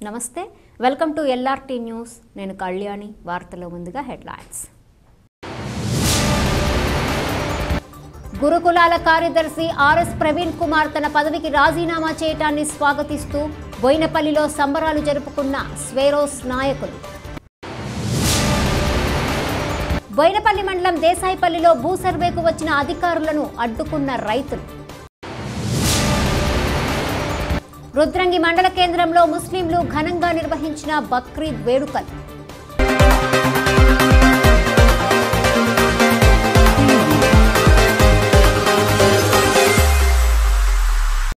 నమస్తే welcome to LRT news నేను కళ్యాణి వార్తలో ముందుగా హెడ్లైన్స్ గురుకులాల కార్యదర్శి ఆర్ఎస్ ప్రవీణ్ కుమార్ తన పదవికి రాజీనామా చేయటాన్ని స్వాగతిస్తూ బోయినపల్లిలో సంబరాలు జరుపుకున్న స్వేరోస్ నాయకులు బోయినపల్లి మండలం దేశాయిపల్లిలో భూ సర్వేకు వచ్చిన అధికారులను అడ్డుకున్న రైతులు రుద్రంగి మండల కేంద్రంలో ముస్లింలు ఘనంగా నిర్వహించిన బక్రీద్ వేడుకలు